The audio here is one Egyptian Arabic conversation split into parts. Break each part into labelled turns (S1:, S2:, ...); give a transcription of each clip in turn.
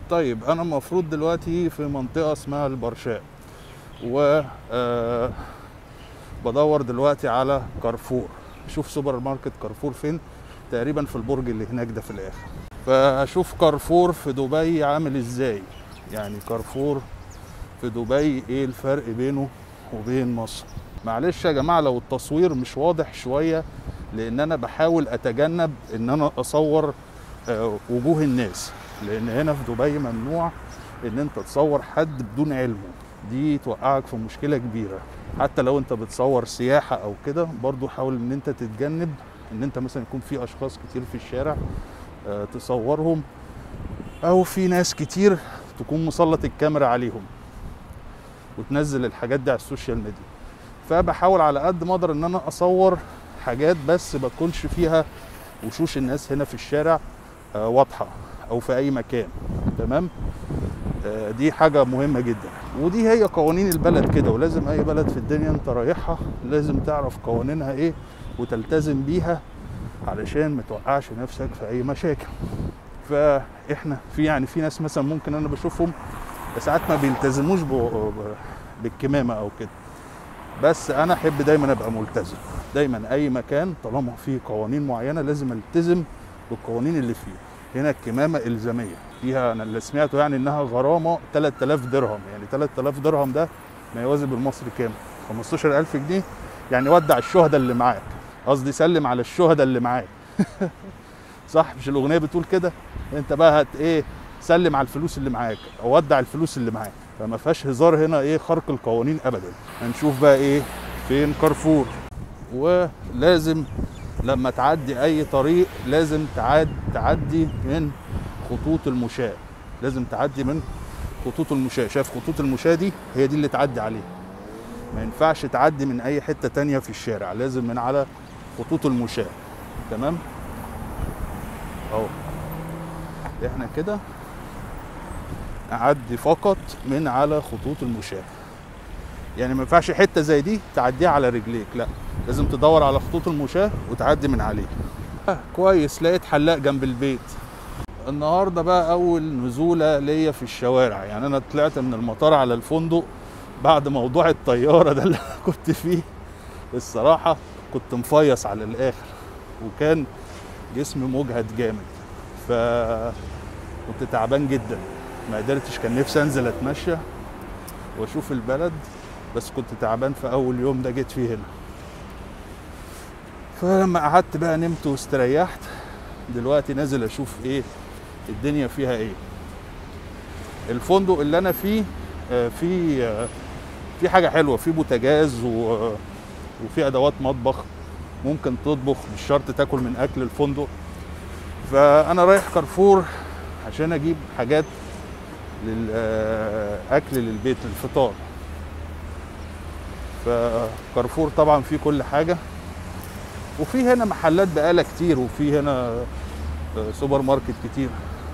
S1: طيب انا المفروض دلوقتي في منطقه اسمها البرشاء و آه، بدور دلوقتي على كارفور شوف سوبر ماركت كارفور فين تقريبا في البرج اللي هناك ده في الاخر فاشوف كارفور في دبي عامل ازاي يعني كارفور في دبي ايه الفرق بينه وبين مصر معلش يا جماعه لو التصوير مش واضح شويه لان انا بحاول اتجنب ان انا اصور آه، وجوه الناس لان هنا في دبي ممنوع ان انت تصور حد بدون علمه دي توقعك في مشكله كبيره حتى لو انت بتصور سياحه او كده برضو حاول ان انت تتجنب ان انت مثلا يكون في اشخاص كتير في الشارع آه، تصورهم او في ناس كتير تكون مسلط الكاميرا عليهم وتنزل الحاجات دي على السوشيال ميديا فبحاول على قد ما اقدر ان انا اصور حاجات بس ما تكونش فيها وشوش الناس هنا في الشارع آه، واضحه او في اي مكان تمام آه، دي حاجه مهمه جدا ودي هي قوانين البلد كده ولازم اي بلد في الدنيا انت رايحها لازم تعرف قوانينها ايه وتلتزم بيها علشان ما توقعش نفسك في اي مشاكل فاحنا في يعني في ناس مثلا ممكن انا بشوفهم ساعات ما بيلتزموش ب- ب- بالكمامه او كده بس انا احب دايما ابقى ملتزم دايما اي مكان طالما فيه قوانين معينه لازم التزم بالقوانين اللي فيه هنا الكمامه الزاميه فيها انا اللي سمعته يعني انها غرامه 3000 درهم يعني 3000 درهم ده ما يوازي بالمصري كام 15000 جنيه يعني ودع الشهداء اللي معاك قصدي سلم على الشهداء اللي معاك صح مش الاغنيه بتقول كده انت بقى هت ايه سلم على الفلوس اللي معاك او ودع الفلوس اللي معاك فما فيهاش هزار هنا ايه خرق القوانين ابدا هنشوف بقى ايه فين كارفور ولازم لما تعدي اي طريق لازم تعد تعدي من خطوط المشاة لازم تعدي من خطوط المشاة شايف خطوط المشاة دي هي دي اللي تعدي عليها ما ينفعش تعدي من اي حتة تانية في الشارع لازم من على خطوط المشاة تمام اهو احنا كده اعدي فقط من على خطوط المشاة يعني ما ينفعش حته زي دي تعديها على رجليك لا لازم تدور على خطوط المشاة وتعدي من عليه آه كويس لقيت حلاق جنب البيت النهارده بقى اول نزوله ليا في الشوارع يعني انا طلعت من المطار على الفندق بعد موضوع الطياره ده اللي أنا كنت فيه الصراحه كنت مفيص على الاخر وكان جسمي مجهد جامد ف كنت تعبان جدا ما قدرتش كان نفسي انزل اتمشى واشوف البلد بس كنت تعبان في اول يوم ده جيت فيه هنا فلما قعدت بقى نمت واستريحت دلوقتي نازل اشوف ايه الدنيا فيها ايه الفندق اللي انا فيه آه، في آه، في حاجه حلوه في بوتاجاز و- وفي ادوات مطبخ ممكن تطبخ مش شرط تاكل من اكل الفندق فانا رايح كارفور عشان اجيب حاجات للاكل للبيت للفطار فكارفور طبعا فيه كل حاجه وفي هنا محلات بقاله كتير وفي هنا آه، سوبر ماركت كتير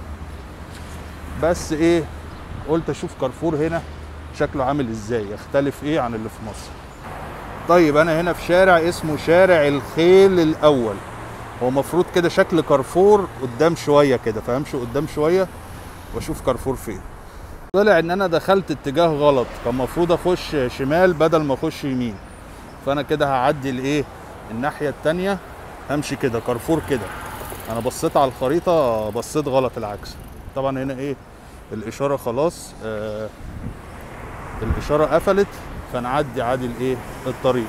S1: بس ايه قلت اشوف كارفور هنا شكله عامل ازاي يختلف ايه عن اللي في مصر طيب انا هنا في شارع اسمه شارع الخيل الاول هو مفروض كده شكل كارفور قدام شويه كده فهمشي قدام شويه واشوف كارفور فين طلع ان انا دخلت اتجاه غلط كان المفروض اخش شمال بدل ما اخش يمين فانا كده هعدي الايه الناحيه التانية همشي كده كارفور كده انا بصيت على الخريطه بصيت غلط العكس طبعا هنا ايه الاشاره خلاص آه الاشاره قفلت فنعدي عادي الايه الطريق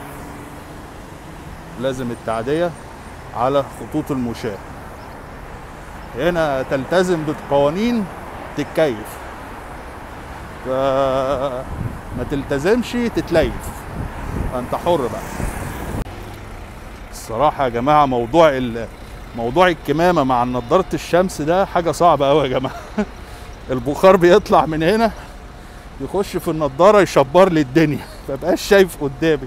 S1: لازم التعديه على خطوط المشاة هنا تلتزم بالقوانين تتكيف فما تلتزمش تتليف انت حر بقى الصراحة يا جماعة موضوع ال... موضوع الكمامة مع نضارة الشمس ده حاجة صعبة أوي يا جماعة البخار بيطلع من هنا يخش في النضارة يشبر لي الدنيا مبقاش شايف قدامي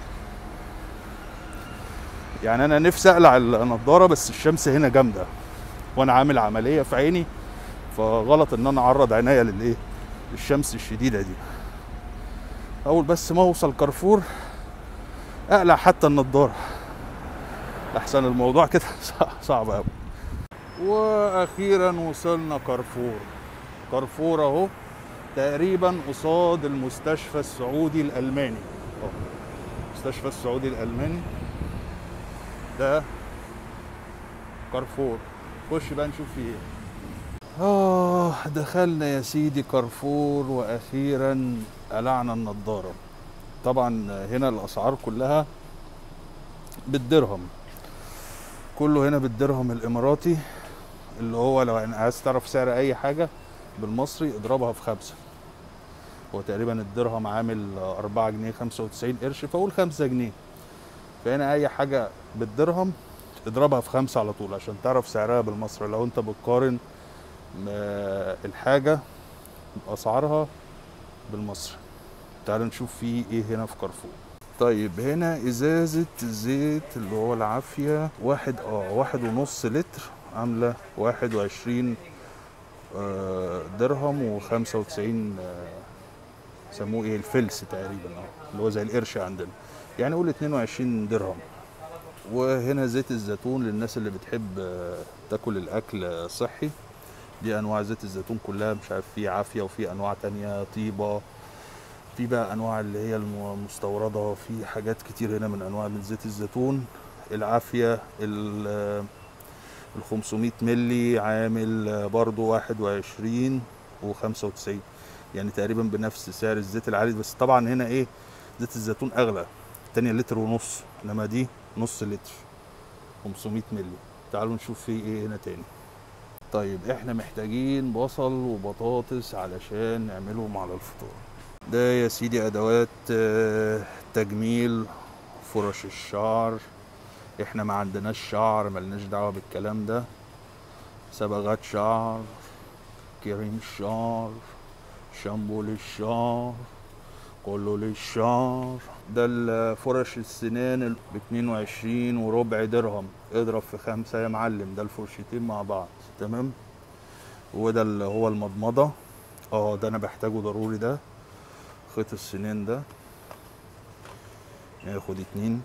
S1: يعني انا نفسي اقلع النضاره بس الشمس هنا جامده وانا عامل عمليه في عيني فغلط ان انا اعرض عينيا للايه للشمس الشديده دي اول بس ما اوصل كارفور اقلع حتى النضاره احسن الموضوع كده صعب قوي واخيرا وصلنا كارفور كارفور اهو تقريبا قصاد المستشفى السعودي الالماني اهو المستشفى السعودي الالماني ده كارفور خش بقى نشوف فيه ايه آه دخلنا يا سيدي كارفور وأخيرا قلعنا النضارة طبعا هنا الأسعار كلها بالدرهم كله هنا بالدرهم الإماراتي اللي هو لو يعني عايز تعرف سعر أي حاجة بالمصري اضربها في خمسة هو تقريبا الدرهم عامل أربعة جنيه خمسة وتسعين قرش فقول خمسة جنيه فهنا أي حاجة بالدرهم اضربها في خمسة على طول عشان تعرف سعرها بالمصري لو انت بتقارن ما- الحاجة بأسعارها بالمصري تعالوا نشوف فيه ايه هنا في كارفور طيب هنا ازازة زيت اللي هو العافية واحد اه واحد ونص لتر عاملة واحد وعشرين آه، درهم وخمسة وتسعين سموه ايه الفلس تقريبا اه اللي هو زي القرش عندنا يعني قول 22 درهم وهنا زيت الزيتون للناس اللي بتحب آه، تاكل الاكل آه، صحي دي انواع زيت الزيتون كلها مش عارف في عافيه وفي انواع تانية طيبه في بقى انواع اللي هي المستورده في حاجات كتير هنا من انواع من زيت الزيتون العافيه ال ال 500 ملي عامل آه، برضو 21 و95 يعني تقريبا بنفس سعر الزيت العادي بس طبعا هنا ايه زيت الزيتون اغلى التانية لتر ونص انما دي نص لتر 500 ملي تعالوا نشوف فيه ايه هنا تاني طيب احنا محتاجين بصل وبطاطس علشان نعملهم على الفطار ده يا سيدي ادوات آه، تجميل فرش الشعر احنا ما عندناش شعر ملناش دعوة بالكلام ده صبغات شعر كريم شعر شامبو للشعر كله للشعر ده الفرش السنان ب 22 وربع درهم اضرب في خمسة يا معلم ده الفرشتين مع بعض تمام وده اللي هو المضمضة اه ده انا بحتاجه ضروري ده خيط السنان ده ياخد اتنين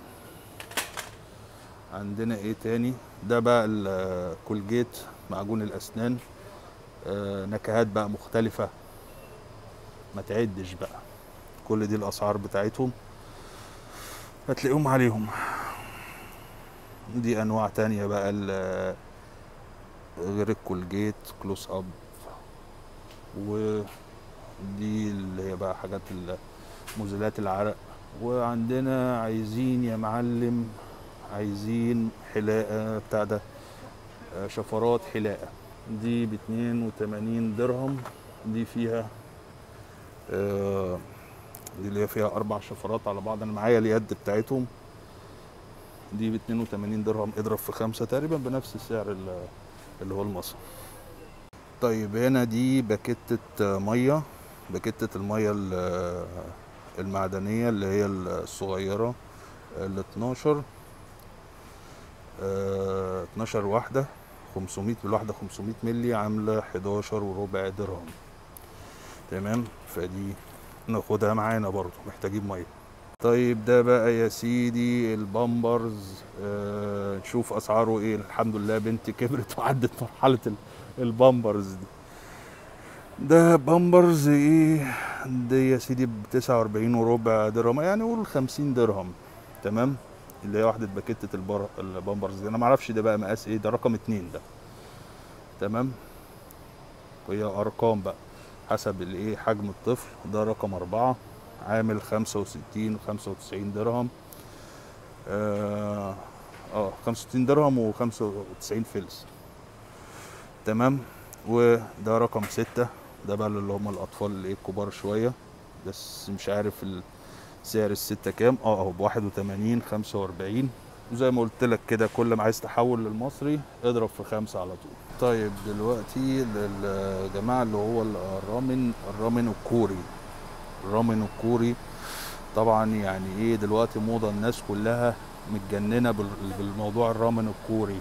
S1: عندنا ايه تاني ده بقى الكولجيت معجون الاسنان آه، نكهات بقى مختلفة ما تعدش بقى كل دي الاسعار بتاعتهم هتلاقيهم عليهم دي انواع تانية بقى ال- غير الكولجيت كلوز اب ودي اللي هي بقى حاجات ال- مزيلات العرق وعندنا عايزين يا معلم عايزين حلاقة بتاع ده آه، شفرات حلاقة دي ب 82 درهم دي فيها آه، دي اللي هي فيها اربع شفرات على بعض انا معايا اليد بتاعتهم دي ب 82 درهم اضرب في خمسة تقريبا بنفس السعر ال- اللي هو المصري طيب هنا دي باكيتة آه، مية باكيتة المية ال- المعدنية اللي هي الصغيرة ال 12 آه، 12 واحدة 500 بالواحدة 500 ملي عاملة 11 وربع درهم تمام فدي ناخدها معانا برضو محتاجين ميه طيب ده بقى يا سيدي البامبرز آه نشوف اسعاره ايه الحمد لله بنتي كبرت وعدت مرحله ال- البامبرز دي ده بامبرز ايه دي يا سيدي ب 49 وربع درهم يعني قول 50 درهم تمام اللي هي واحدة باكيتة البر... البامبرز دي انا معرفش ده بقى مقاس ايه ده رقم اتنين ده تمام وهي ارقام بقى حسب الايه حجم الطفل ده رقم أربعة عامل خمسة وستين وخمسة وتسعين درهم اه اه خمسة وستين درهم وخمسة وتسعين فلس تمام وده رقم ستة ده بقى اللي هم الأطفال اللي إيه الكبار شوية بس مش عارف ال- سعر الستة كام اه اهو بواحد وتمانين خمسة وأربعين وزي ما قلت لك كده كل ما عايز تحول للمصري اضرب في خمسة على طول طيب دلوقتي للجماعة اللي هو الرامن الرامن الكوري الرامن الكوري طبعا يعني ايه دلوقتي موضة الناس كلها متجننة بال- بالموضوع الرامن الكوري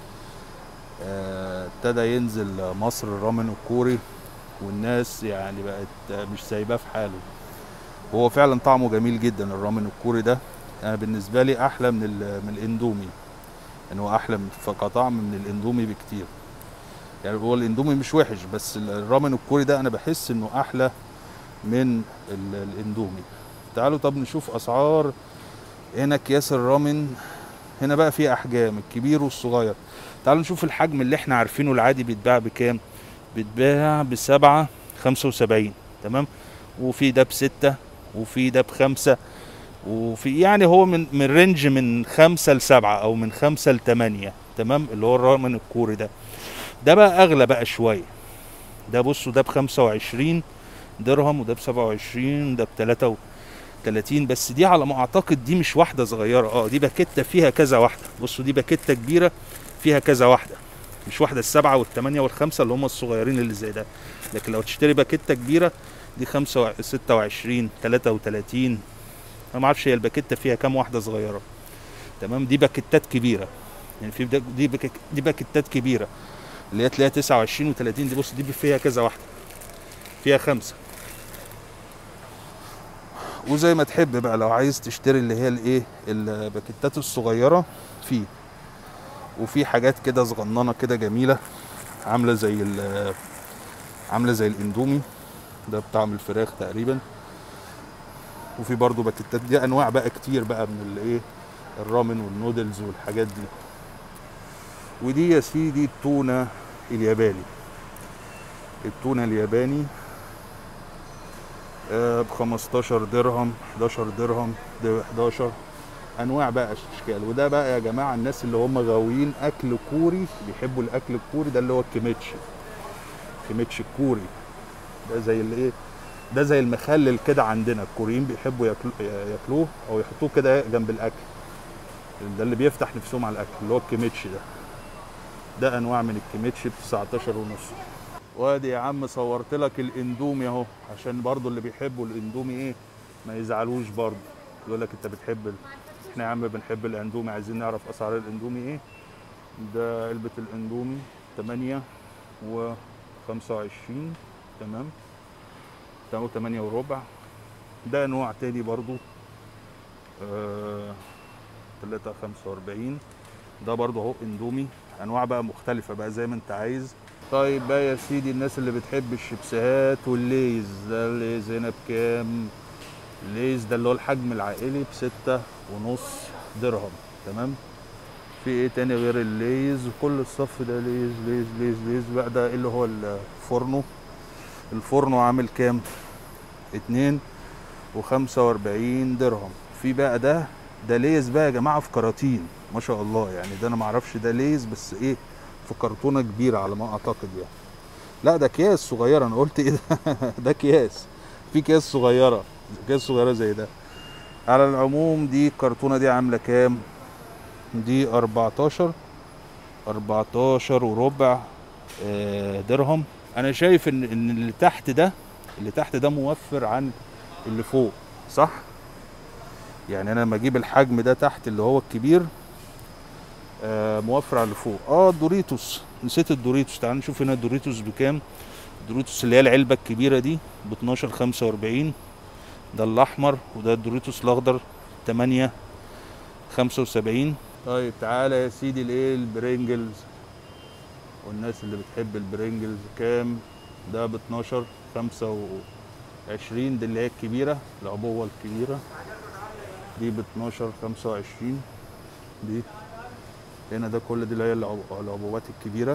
S1: آه، ابتدى ينزل مصر الرامن الكوري والناس يعني بقت مش سايباه في حاله هو فعلا طعمه جميل جدا الرامن الكوري ده انا بالنسبه لي احلى من ال- من الاندومي يعني هو احلى من- كطعم من الاندومي بكتير يعني هو الاندومي مش وحش بس الرامن الكوري ده انا بحس انه احلى من ال- الاندومي تعالوا طب نشوف اسعار هنا اكياس الرامن هنا بقى في احجام الكبير والصغير تعالوا نشوف الحجم اللي احنا عارفينه العادي بيتباع بكام بيتباع بسبعة خمسة وسبعين تمام وفي ده بستة وفي ده بخمسة وفي يعني هو من من رينج من خمسة لسبعة أو من خمسة لتمانية تمام اللي هو الرامن الكوري ده ده بقى أغلى بقى شوية ده بصوا ده بخمسة وعشرين درهم وده بسبعة وعشرين ده بتلاتة وتلاتين بس دي على ما أعتقد دي مش واحدة صغيرة اه دي باكيتة فيها كذا واحدة بصوا دي باكيتة كبيرة فيها كذا واحدة مش واحدة السبعة والثمانية والخمسة اللي هم الصغيرين اللي زي ده لكن لو تشتري باكيتة كبيرة دي خمسة وع- ستة وعشرين تلاتة وتلاتين أنا معرفش هي الباكيتة فيها كام واحدة صغيرة تمام دي باكيتات كبيرة يعني في بدا- دي باك- دي باكيتات كبيرة اللي هي تلاقيها تسعة وعشرين وتلاتين دي بص دي فيها كذا واحدة فيها خمسة وزي ما تحب بقى لو عايز تشتري اللي هي الايه الباكيتات الصغيرة فيه وفي حاجات كده صغننه كده جميله عامله زي ال- عامله زي الاندومي ده بطعم الفراخ تقريبا وفي برضو باكيتات دي انواع بقى كتير بقى من الايه الرامن والنودلز والحاجات دي ودي يا سيدي التونه الياباني التونه الياباني ب 15 درهم 11 درهم ده 11 انواع بقى اشكال وده بقى يا جماعه الناس اللي هم غاويين اكل كوري بيحبوا الاكل الكوري ده اللي هو الكيميتشي كيميتشي الكوري ده زي الايه ده زي المخلل كده عندنا الكوريين بيحبوا ياكلو ياكلوه او يحطوه كده جنب الاكل ده اللي بيفتح نفسهم على الاكل اللي هو الكيميتشي ده ده انواع من الكيميتشي ب 19 ونص وادي يا عم صورت لك الاندومي اهو عشان برضو اللي بيحبوا الاندومي ايه ما يزعلوش برضو يقول لك انت بتحب ال... احنا يا عم بنحب الاندومي عايزين نعرف اسعار الاندومي ايه ده علبة الاندومي 8 و 25 تمام ده 8 وربع ده نوع تاني برضو آه 3 45 ده برضو اهو اندومي انواع بقى مختلفة بقى زي ما انت عايز طيب بقى يا سيدي الناس اللي بتحب الشيبسات والليز ده الليز هنا بكام الليز ده اللي هو الحجم العائلي بستة ونص درهم تمام في ايه تاني غير الليز وكل الصف ده ليز ليز ليز ليز بقى ده اللي هو الفورنو الفورنو عامل كام اتنين وخمسة واربعين درهم في بقى ده ده ليز بقى يا جماعة في كراتين ما شاء الله يعني ده انا معرفش ده ليز بس ايه في كرتونة كبيرة على ما اعتقد يعني لا ده اكياس صغيرة انا قلت ايه ده ده اكياس في اكياس صغيرة اكياس صغيرة زي ده على العموم دي الكرتونة دي عاملة كام دي 14 14 وربع آه، درهم انا شايف ان ان اللي تحت ده اللي تحت ده موفر عن اللي فوق صح يعني انا لما اجيب الحجم ده تحت اللي هو الكبير آه، موفر على اللي فوق اه الدوريتوس نسيت الدوريتوس تعال نشوف هنا الدوريتوس بكام الدوريتوس اللي هي العلبه الكبيره دي ب 12 45 ده الاحمر وده الدوريتوس الاخضر 8 75 طيب تعالى يا سيدي الايه البرينجلز والناس اللي بتحب البرينجلز كام ده ب 12 25 دي اللي هي الكبيره العبوه الكبيره دي ب 12 25 دي هنا ده كل دي اللي هي العب- العبوات الكبيره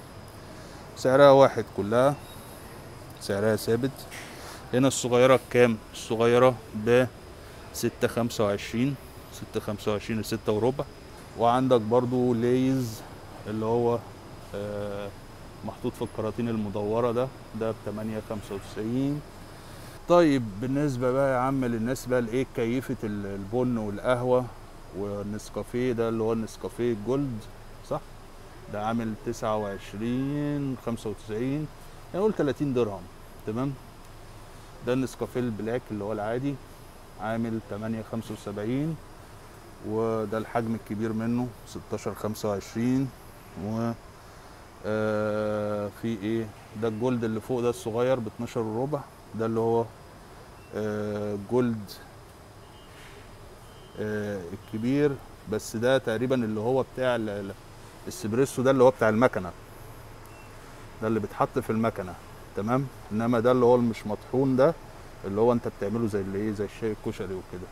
S1: سعرها واحد كلها سعرها ثابت هنا الصغيرة بكام؟ الصغيرة ب ستة خمسة وعشرين ستة خمسة وعشرين ستة وربع وعندك برضو ليز اللي هو آه، محطوط في الكراتين المدورة ده ده بتمانية خمسة وتسعين طيب بالنسبة بقى يا عم للناس بقى الايه كيفة ال- البن والقهوة والنسكافيه ده اللي هو النسكافيه جولد صح؟ ده عامل تسعة وعشرين خمسة وتسعين يعني قول تلاتين درهم تمام؟ ده النسكافيه البلاك اللي هو العادي عامل تمانية خمسة وسبعين وده الحجم الكبير منه ستاشر خمسة وعشرين و آه في ايه ده الجولد اللي فوق ده الصغير باتناشر وربع ده اللي هو آه جولد آه الكبير بس ده تقريبا اللي هو بتاع ال- ال- الاسبريسو ده اللي هو بتاع المكنه ده اللي بيتحط في المكنه تمام انما ده اللي هو مش مطحون ده اللي هو انت بتعمله زي اللي ايه زي الشاي الكشري وكده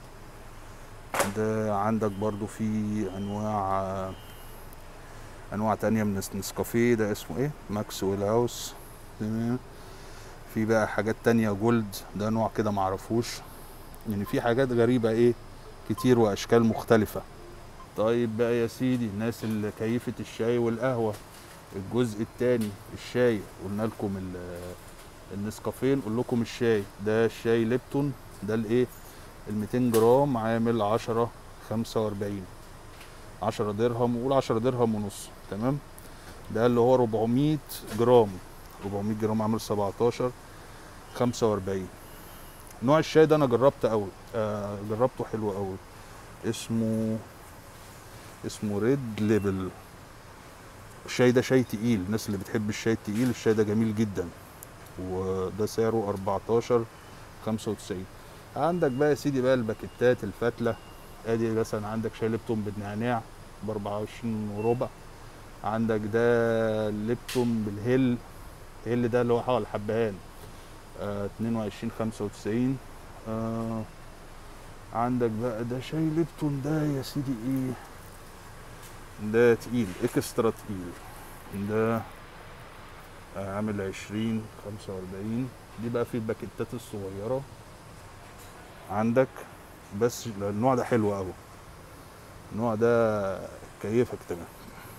S1: ده عندك برضو في انواع انواع تانية من نسكافيه ده اسمه ايه ماكسويل هاوس تمام في بقى حاجات تانية جولد ده نوع كده معرفوش يعني في حاجات غريبة ايه كتير واشكال مختلفة طيب بقى يا سيدي الناس اللي كيفة الشاي والقهوة الجزء التاني الشاي قلنا لكم ال- النسكافيه نقول لكم الشاي ده الشاي ليبتون ده الايه ال 200 جرام عامل 10 45 10 درهم وقول 10 درهم ونص تمام ده اللي هو 400 جرام 400 جرام عامل 17 45 نوع الشاي ده انا جربت قوي آه جربته حلو قوي اسمه اسمه ريد ليبل الشاي ده شاي تقيل الناس اللي بتحب الشاي التقيل الشاي ده جميل جدا وده سعره 14 95 عندك بقى يا سيدي بقى الباكيتات الفتله ادي مثلا عندك شاي ليبتون بالنعناع ب 24 وربع عندك ده ليبتون بالهيل الهيل ده اللي هو حوالي الحبهان آه 22 95 آه عندك بقى ده شاي ليبتون ده يا سيدي ايه ده تقيل اكسترا تقيل ده آه، عامل عشرين خمسة وأربعين دي بقى في الباكيتات الصغيرة عندك بس النوع ده حلو أوي النوع ده كيفك تمام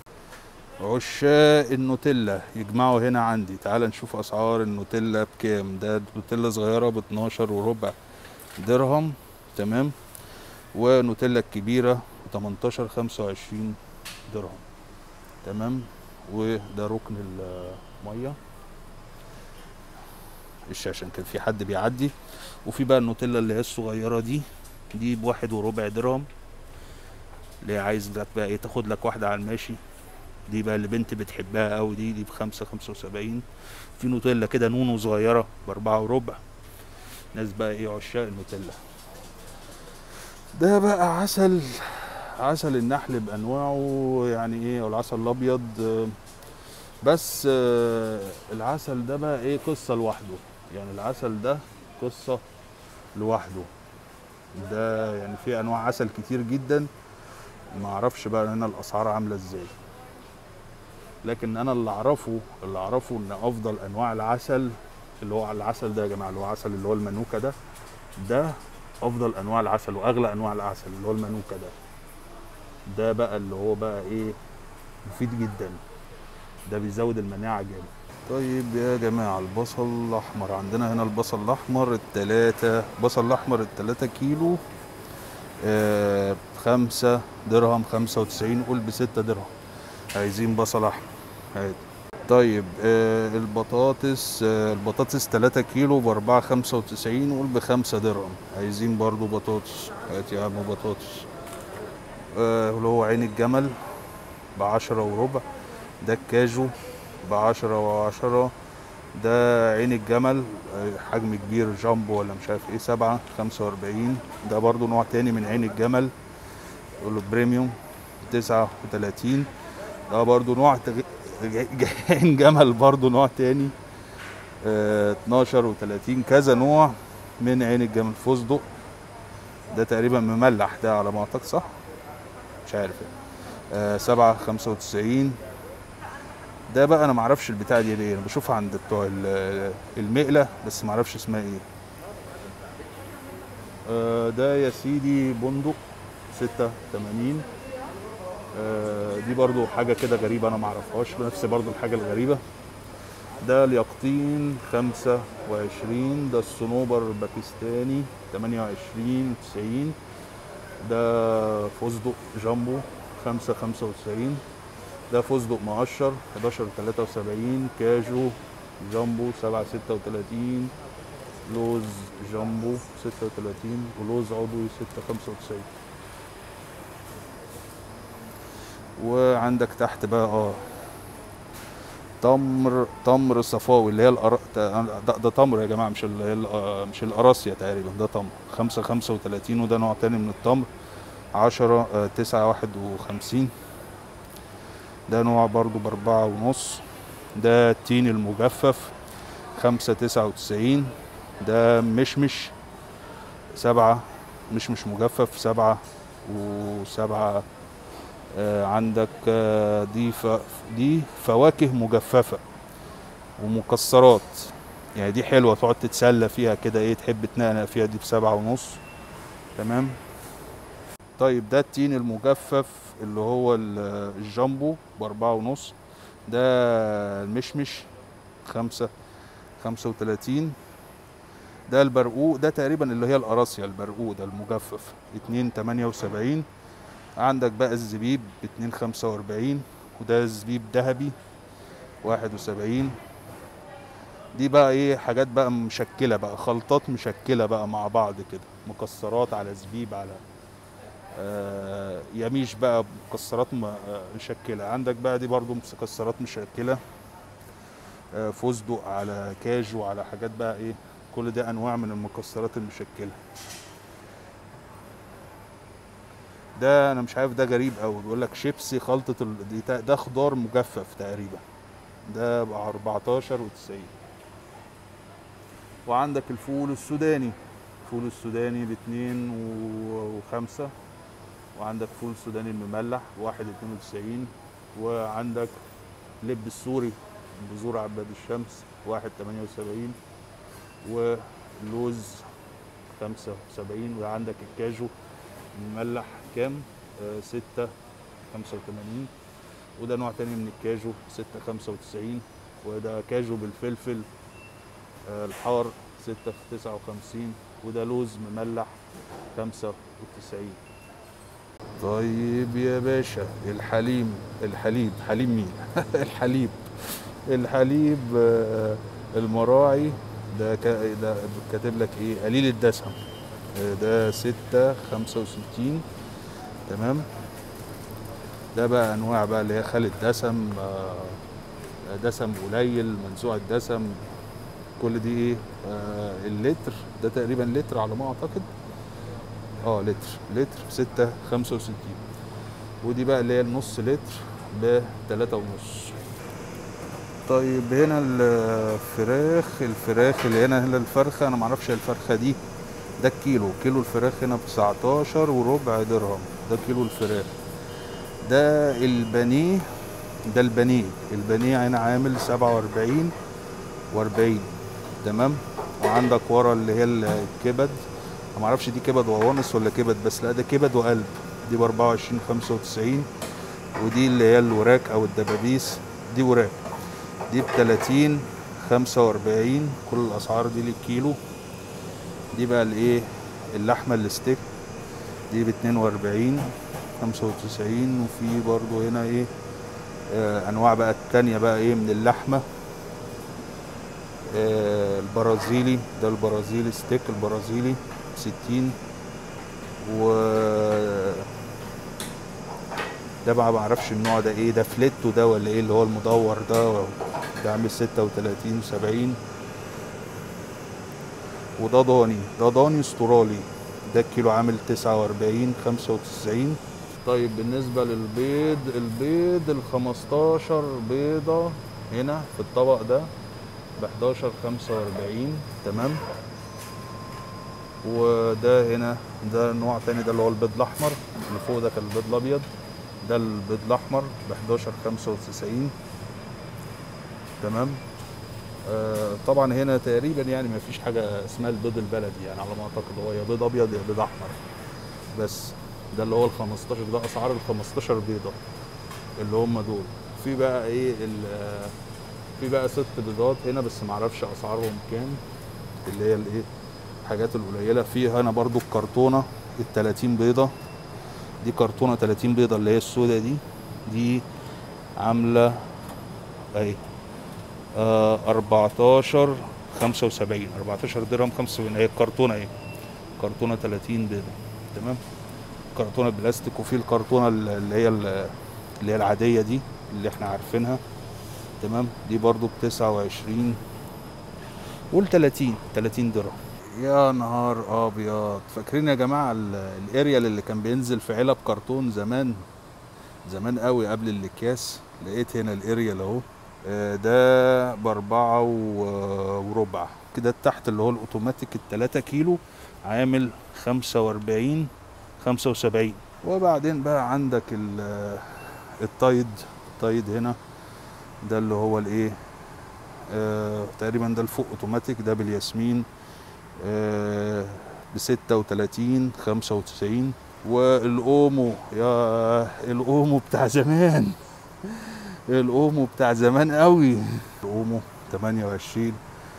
S1: عشاق النوتيلا يجمعوا هنا عندي تعال نشوف أسعار النوتيلا بكام ده نوتيلا صغيرة ب 12 وربع درهم تمام ونوتيلا الكبيرة 18 25 درهم تمام وده ركن المية الشاشة عشان كان في حد بيعدي وفي بقى النوتيلا اللي هي الصغيرة دي دي بواحد وربع درهم اللي هي عايز لك بقى ايه تاخد لك واحدة على الماشي دي بقى اللي بنت بتحبها قوي دي دي بخمسة خمسة وسبعين في نوتيلا كده نونو صغيرة بأربعة وربع ناس بقى ايه عشاق النوتيلا ده بقى عسل عسل النحل بانواعه يعني ايه او العسل الابيض آه، بس آه، العسل ده بقى ايه قصه لوحده يعني العسل ده قصه لوحده ده يعني في انواع عسل كتير جدا ما اعرفش بقى هنا الاسعار عامله ازاي لكن انا اللي اعرفه اللي اعرفه ان افضل انواع العسل اللي هو العسل ده يا جماعه اللي هو عسل اللي هو المانوكا ده ده افضل انواع العسل واغلى انواع العسل اللي هو المانوكا ده ده بقى اللي هو بقى ايه مفيد جدا ده بيزود المناعه جامد طيب يا جماعه البصل الاحمر عندنا هنا البصل الاحمر التلاتة بصل الاحمر التلاتة كيلو آه خمسة درهم خمسة وتسعين قول بستة درهم عايزين بصل احمر عادي طيب آه البطاطس آه البطاطس 3 كيلو بأربعة خمسة وتسعين قول بخمسة درهم عايزين برضو بطاطس هات يا عم بطاطس آه اللي هو عين الجمل بعشرة وربع ده الكاجو بعشرة وعشرة ده عين الجمل آه، حجم كبير جامبو ولا مش عارف ايه سبعة خمسة وأربعين ده برضو نوع تاني من عين الجمل يقول له بريميوم تسعة وتلاتين ده برضو نوع تغ... ج- عين جمل برضو نوع تاني آه 12 و30 كذا نوع من عين الجمل فستق ده تقريبا مملح ده على ما اعتقد صح مش عارف يعني. آه سبعة خمسة وتسعين ده بقى انا معرفش البتاع دي ايه انا بشوفها عند بتوع ال- المقلة بس معرفش اسمها ايه آه ده يا سيدي بندق ستة تمانين آه دي برضو حاجة كده غريبة انا معرفهاش نفس برضو الحاجة الغريبة ده اليقطين خمسة وعشرين ده الصنوبر الباكستاني تمانية وعشرين وتسعين ده فستق جامبو خمسة خمسة وتسعين ده فستق مقشر حداشر تلاتة وسبعين كاجو جامبو سبعة ستة وتلاتين لوز جامبو ستة وتلاتين ولوز عضوي ستة خمسة وتسعين وعندك تحت بقى اه تمر تمر صفاوي اللي هي الأر... ده, ده تمر يا جماعه مش ال... ال- مش القراصيه تقريبا ده تمر خمسة خمسة وتلاتين وده نوع تاني من التمر عشرة آه، تسعة واحد وخمسين ده نوع برضو بأربعة ونص ده التين المجفف خمسة تسعة وتسعين ده مشمش سبعة مشمش مجفف سبعة وسبعة آه عندك آه دي ف... دي فواكه مجففة ومكسرات يعني دي حلوة تقعد تتسلى فيها كده ايه تحب تنقنق فيها دي بسبعة ونص تمام طيب ده التين المجفف اللي هو ال- الجامبو بأربعة ونص ده المشمش خمسة خمسة وتلاتين ده البرقوق ده تقريبا اللي هي القراصية البرقوق ده المجفف اتنين تمانية وسبعين عندك بقى الزبيب باتنين خمسة وأربعين وده الزبيب ذهبي واحد وسبعين دي بقى ايه حاجات بقى مشكلة بقى خلطات مشكلة بقى مع بعض كده مكسرات على زبيب على آه يميش بقى مكسرات م- آه، مشكلة عندك بقى دي برضو مكسرات مشكلة آه فستق على كاجو على حاجات بقى ايه كل ده انواع من المكسرات المشكلة ده انا مش عارف ده غريب قوي بيقول لك شيبسي خلطة ال... دي تا- ده خضار مجفف تقريبا ده ب 14 و90 وعندك الفول السوداني الفول السوداني باتنين و- وخمسة وعندك فول سوداني المملح واحد اتنين وتسعين وعندك لب السوري بذور عباد الشمس واحد تمانية وسبعين ولوز خمسة وسبعين وعندك الكاجو المملح كام آه ستة خمسة وتمانين وده نوع تاني من الكاجو ستة خمسة وتسعين وده كاجو بالفلفل آه الحار ستة في تسعة وخمسين وده لوز مملح خمسة وتسعين طيب يا باشا الحليم الحليب حليم مين الحليب الحليب آه، المراعي ده كا- ده كاتب لك ايه قليل الدسم آه، ده ستة خمسة وستين تمام ده بقى انواع بقى اللي هي خالي الدسم آه، دسم قليل منزوع الدسم كل دي ايه آه اللتر ده تقريبا لتر على ما اعتقد اه لتر لتر بستة خمسة وستين ودي بقى اللي هي النص لتر بتلاتة ونص طيب هنا الفراخ الفراخ اللي هنا هنا الفرخة انا معرفش الفرخة دي ده الكيلو كيلو الفراخ هنا ب 19 وربع درهم ده كيلو الفراخ ده البانيه ده البانيه البانيه هنا عامل 47 و40 تمام وعندك ورا اللي هي الكبد ما اعرفش دي كبد وقوانص ولا كبد بس لا ده كبد وقلب دي ب 24 95 ودي اللي هي الوراك او الدبابيس دي وراك دي ب 30 45 كل الاسعار دي للكيلو دي بقى الايه اللحمه الستيك دي ب 42 95 وفي برضو هنا ايه آه انواع بقى التانية بقى ايه من اللحمه آه البرازيلي ده البرازيلي ستيك البرازيلي 60 و ده بقى ما اعرفش النوع ده ايه ده فليتو ده ولا ايه اللي هو المدور ده ده عامل 36 70 وده ضاني ده ضاني استرالي ده الكيلو عامل 49 95 طيب بالنسبة للبيض البيض ال 15 بيضة هنا في الطبق ده ب 11 45 تمام وده هنا ده نوع تاني ده اللي هو البيض الاحمر اللي فوق ده كان البيض الابيض ده البيض الاحمر ب 11 95 تمام آه طبعا هنا تقريبا يعني ما فيش حاجه اسمها البيض البلدي يعني على ما اعتقد هو يا بيض ابيض يا بيض احمر بس ده اللي هو ال 15 ده اسعار ال 15 بيضه اللي هم دول في بقى ايه ال- في بقى ست بيضات هنا بس ما اعرفش اسعارهم كام اللي هي الايه الحاجات القليله في هنا برضو الكرتونه ال 30 بيضه دي كرتونه 30 بيضه اللي هي السوداء دي دي عامله اهي آه 14 75 14 درهم 75 هي الكرتونه اهي كرتونه 30 بيضه تمام كرتونه بلاستيك وفي الكرتونه اللي هي اللي هي العاديه دي اللي احنا عارفينها تمام دي برضو ب 29 قول 30 30 درهم يا نهار ابيض فاكرين يا جماعه ال- الاريال اللي كان بينزل في علب كرتون زمان زمان قوي قبل الاكياس لقيت هنا الاريال اهو آه، ده بأربعة و- وربع كده تحت اللي هو الأوتوماتيك التلاتة كيلو عامل خمسة وأربعين خمسة وسبعين وبعدين بقى عندك ال- التايد التايد هنا ده اللي هو الايه آه تقريبا ده الفوق اوتوماتيك ده بالياسمين آه بستة وتلاتين خمسة وتسعين والاومو يا الاومو بتاع زمان الاومو بتاع زمان قوي الاومو 28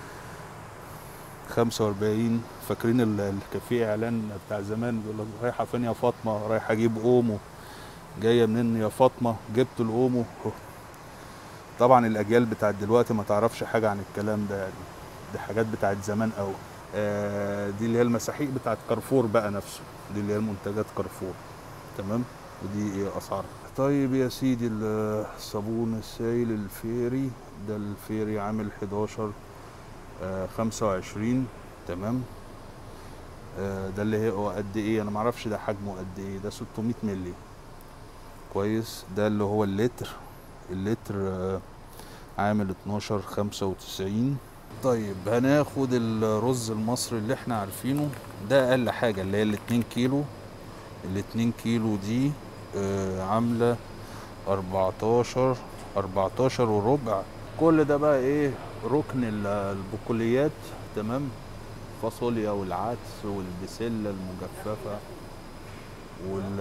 S1: 45 فاكرين ال- الكافيه اعلان بتاع زمان بيقول لك رايحه فين يا فاطمه رايحه اجيب اومو جايه منين يا فاطمه جبت الاومو طبعا الاجيال بتاعت دلوقتي ما تعرفش حاجه عن الكلام ده يعني دي حاجات بتاعت زمان قوي آه دي اللي هي المساحيق بتاعت كارفور بقى نفسه دي اللي هي المنتجات كارفور تمام ودي ايه اسعار طيب يا سيدي ال- الصابون السائل الفيري ده الفيري عامل 11 آه 25 تمام آه ده اللي هو قد ايه انا معرفش ده حجمه قد ايه ده 600 مللي كويس ده اللي هو اللتر اللتر آه عامل 12 95 طيب هناخد الرز المصري اللي احنا عارفينه ده اقل حاجه اللي هي الاتنين كيلو الاتنين كيلو دي آه عامله 14 14 وربع كل ده بقى ايه ركن ال- البقوليات تمام فاصوليا والعدس والبسله المجففه وال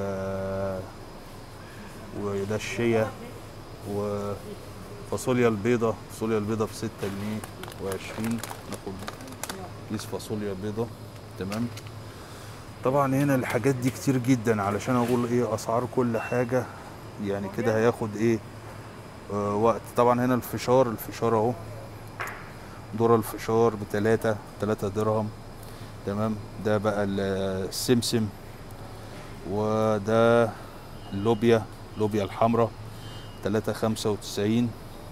S1: وده الشيا وفاصوليا البيضة فاصوليا البيضة بستة جنيه وعشرين ناخد كيس فاصوليا بيضة تمام طبعا هنا الحاجات دي كتير جدا علشان اقول ايه اسعار كل حاجة يعني كده هياخد ايه آه وقت طبعا هنا الفشار الفشار اهو ذرة الفشار بتلاتة تلاتة درهم تمام ده بقى ال- السمسم وده اللوبيا اللوبيا الحمراء تلاتة خمسة وتسعين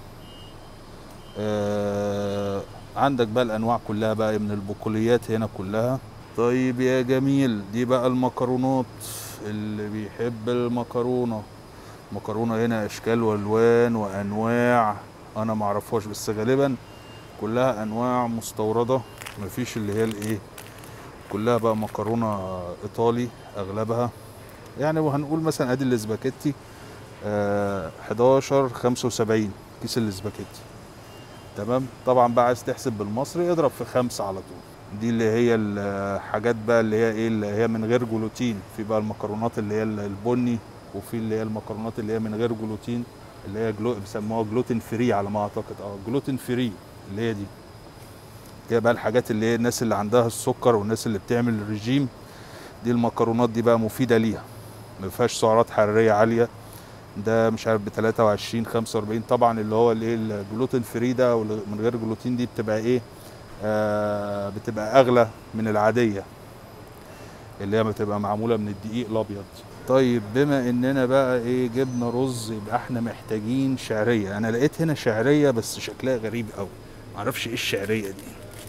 S1: آه عندك بقى الأنواع كلها بقى من البقوليات هنا كلها طيب يا جميل دي بقى المكرونات اللي بيحب المكرونة مكرونة هنا أشكال وألوان وأنواع أنا معرفهاش بس غالبا كلها أنواع مستوردة مفيش اللي هي الإيه كلها بقى مكرونة إيطالي أغلبها يعني وهنقول مثلا ادي الاسباجيتي آه 11 75 كيس الاسباجيتي تمام طبعا بقى عايز تحسب بالمصري اضرب في خمسة على طول دي اللي هي الحاجات بقى اللي هي ايه اللي هي من غير جلوتين في بقى المكرونات اللي هي البني وفي اللي هي المكرونات اللي هي من غير جلوتين اللي هي جلو بيسموها جلوتين فري على ما اعتقد اه جلوتين فري اللي هي دي هي بقى الحاجات اللي هي الناس اللي عندها السكر والناس اللي بتعمل الرجيم دي المكرونات دي بقى مفيدة ليها ما فيهاش سعرات حراريه عاليه ده مش عارف ب 23 45 طبعا اللي هو الايه الجلوتين فري ده او من غير جلوتين دي بتبقى ايه آه بتبقى اغلى من العاديه اللي هي بتبقى معموله من الدقيق الابيض طيب بما اننا بقى ايه جبنا رز يبقى احنا محتاجين شعريه انا لقيت هنا شعريه بس شكلها غريب قوي معرفش ايه الشعريه دي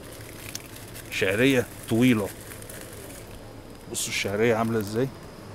S1: شعريه طويله بصوا الشعريه عامله ازاي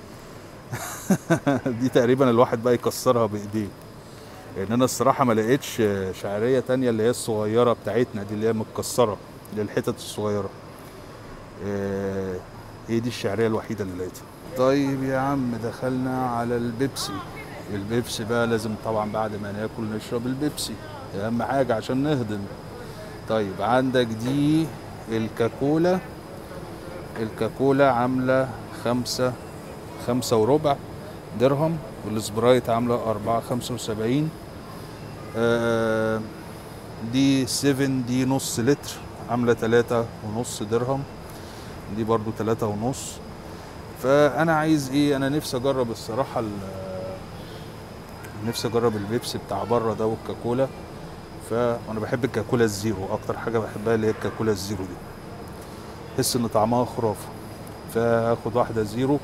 S1: دي تقريبا الواحد بقى يكسرها بايديه لان انا الصراحه ما لقيتش شعريه تانية اللي هي الصغيره بتاعتنا دي اللي هي متكسره اللي هي الحتت الصغيره آه، هي دي الشعريه الوحيده اللي لقيتها طيب يا عم دخلنا على البيبسي البيبسي بقى لازم طبعا بعد ما ناكل نشرب البيبسي اهم حاجه عشان نهضم طيب عندك دي الكاكولا الكاكولا عامله خمسة خمسة وربع درهم والسبرايت عاملة أربعة خمسة وسبعين آه، دي سيفن دي نص لتر عاملة تلاتة ونص درهم دي برضو تلاتة ونص فأنا عايز إيه أنا نفسي أجرب الصراحة ال- نفسي أجرب البيبسي بتاع بره ده والكاكولا فأنا بحب الكاكولا الزيرو أكتر حاجة بحبها اللي هي الكاكولا الزيرو دي بحس إن طعمها خرافة فهاخد واحدة زيرو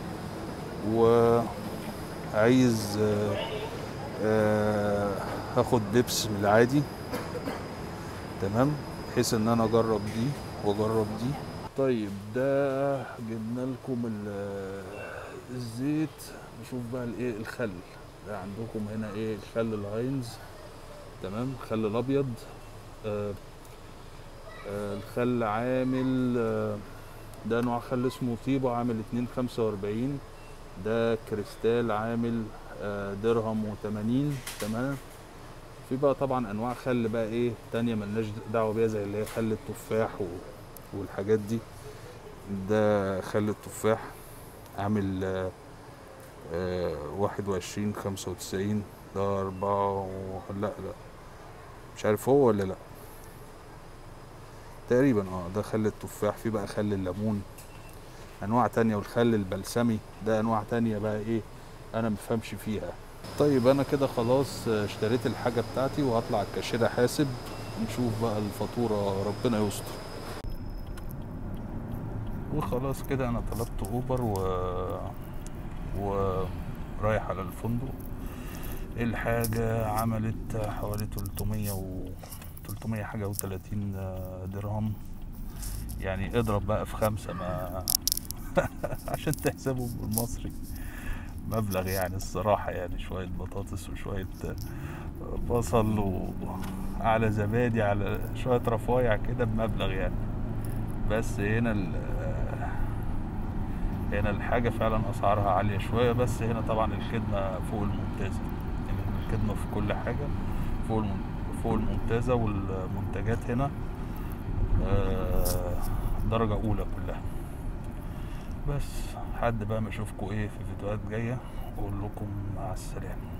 S1: وعايز آه، آه، هاخد بيبس من العادي تمام بحيث ان انا اجرب دي واجرب دي طيب ده جبنا لكم ال- الزيت نشوف بقى الايه الخل ده عندكم هنا ايه الخل الهاينز تمام الخل الابيض آه آه الخل عامل آه ده نوع خل اسمه طيبة عامل اتنين خمسة واربعين ده كريستال عامل آه درهم وتمانين تمام في بقى طبعا انواع خل بقى ايه تانية ملناش دعوة بيها زي اللي هي خل التفاح و... والحاجات دي ده خل التفاح عامل آه آه واحد وعشرين خمسة وتسعين ده أربعة و... لا لا مش عارف هو ولا لا تقريبا اه ده خل التفاح في بقى خل الليمون انواع تانية والخل البلسمي ده انواع تانية بقى ايه انا مفهمش فيها طيب انا كده خلاص اشتريت الحاجة بتاعتي وهطلع الكاشير احاسب نشوف بقى الفاتورة ربنا يستر وخلاص كده انا طلبت اوبر و ورايح على الفندق الحاجة عملت حوالي 300 و 300 حاجة و30 درهم يعني اضرب بقى في خمسة ما عشان تحسبه بالمصري مبلغ يعني الصراحة يعني شوية بطاطس وشوية بصل وعلى زبادي على شوية رفايع كده بمبلغ يعني بس هنا ال هنا الحاجة فعلا أسعارها عالية شوية بس هنا طبعا الخدمة فوق الممتازة يعني الخدمة في كل حاجة فوق فوق الممتازة والمنتجات هنا درجة أولى كلها بس لحد بقى ما أشوفكم إيه في فيديوهات جاية أقول لكم مع السلامة